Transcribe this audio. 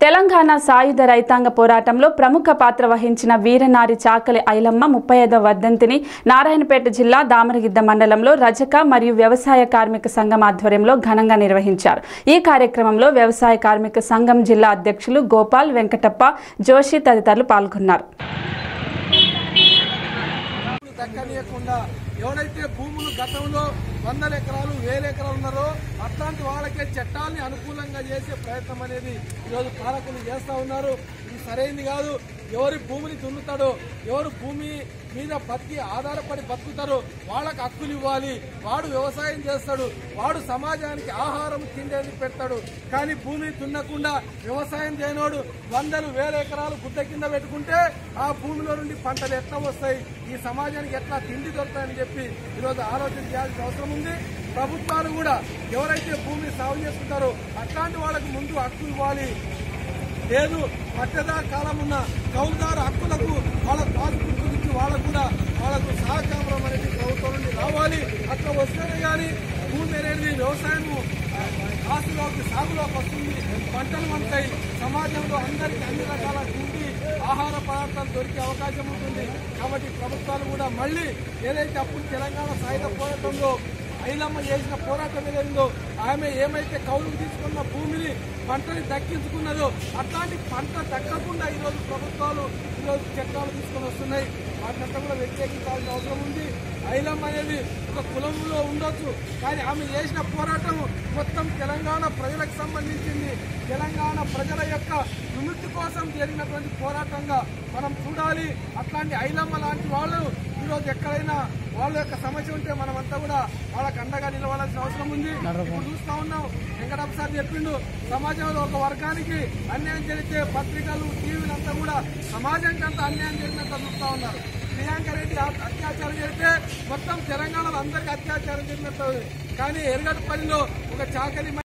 తెలంగాణ సాయుధ రైతాంగ పోరాటంలో ప్రముఖ పాత్ర వహించిన వీరనారి చాకలి ఐలమ్మ ముప్పై ఐదవ వర్ధంతిని నారాయణపేట జిల్లా దామరగిద్ద మండలంలో రజక మరియు వ్యవసాయ కార్మిక సంఘం ఆధ్వర్యంలో ఘనంగా నిర్వహించారు ఈ కార్యక్రమంలో వ్యవసాయ కార్మిక సంఘం జిల్లా అధ్యక్షులు గోపాల్ వెంకటప్ప జోషి తదితరులు పాల్గొన్నారు దక్కనీయకుండా ఎవరైతే భూములు గతంలో వందల ఎకరాలు వేల ఎకరాలు ఉన్నారో అట్లాంటి వాళ్ళకే చట్టాన్ని అనుకూలంగా చేసే ప్రయత్నం అనేది ఈరోజు పాలకులు చేస్తా ఉన్నారు ఇది సరైంది కాదు ఎవరి భూమిని దున్నుతాడో ఎవరు భూమి మీద బతికి ఆధారపడి బతుకుతారో వాళ్ళకి హక్కులు ఇవ్వాలి వాడు వ్యవసాయం చేస్తాడు వాడు సమాజానికి ఆహారం తిండేది పెడతాడు కానీ భూమిని దున్నకుండా వ్యవసాయం చేయనోడు వందలు వేల ఎకరాలు గుడ్డ కింద పెట్టుకుంటే ఆ భూమిలో నుండి పంటలు ఎట్లా వస్తాయి ఈ సమాజానికి ఎట్లా తిండి దొరుకుతాయని చెప్పి ఈరోజు ఆలోచన చేయాల్సిన అవసరం ఉంది ప్రభుత్వాలు కూడా ఎవరైతే భూమిని సాగు చేసుకుంటారో అట్లాంటి వాళ్ళకి ముందు హక్కు ఇవ్వాలి లేదు పట్టదారు కాలం ఉన్న కౌలుదారు హక్కులకు వాళ్ళ పాస్బుక్ గురించి వాళ్ళకు కూడా వాళ్ళకు సహకారం అనేది ప్రభుత్వం నుండి రావాలి అట్లా వస్తేనే కానీ భూమి అనేది వ్యవసాయం ఆస్తులోకి సాగులోకి వస్తుంది పంటలు పండుతాయి సమాజంలో అందరికీ అన్ని రకాల తిండి ఆహార పదార్థాలు దొరికే అవకాశం ఉంటుంది కాబట్టి ప్రభుత్వాలు కూడా మళ్ళీ ఏదైతే అప్పుడు తెలంగాణ సాయుధ పోరాటంలో ఐలమ్మ చేసిన పోరాటం ఏదైందో ఆమె ఏమైతే కౌలుకు తీసుకున్న భూమిని పంటని దక్కించుకున్నదో అట్లాంటి పంట దక్కకుండా ఈరోజు ప్రభుత్వాలు ఈరోజు చట్టాలు తీసుకొని వస్తున్నాయి వాటినంతా కూడా వ్యతిరేకించాల్సిన అవసరం ఉంది ఐలమ్మ అనేది ఒక కులంలో ఉండొచ్చు కానీ ఆమె చేసిన పోరాటం మొత్తం తెలంగాణ ప్రజలకు సంబంధించింది తెలంగాణ ప్రజల యొక్క విముక్తి కోసం జరిగినటువంటి పోరాటంగా మనం చూడాలి అట్లాంటి ఐలమ్మ లాంటి వాళ్ళు ఈరోజు ఎక్కడైనా వాళ్ళ యొక్క సమస్య ఉంటే మనమంతా కూడా వాళ్ళకి అండగా నిలవాల్సిన అవసరం ఉంది ఇప్పుడు చూస్తా ఉన్నాం వెంకటప్ప సార్ చెప్పిండు సమాజంలో ఒక వర్గానికి అన్యాయం జరిగితే పత్రికలు టీవీలు అంతా కూడా సమాజానికి అంతా అన్యాయం జరిగినంత చూస్తా ఉన్నారు ప్రియాంక రెడ్డి అ- అత్యాచారం జరిగితే మొత్తం తెలంగాణలో అందరికీ అత్యాచారం జరిగినట్టు కానీ ఎరగట్పల్లిలో ఒక చాకలి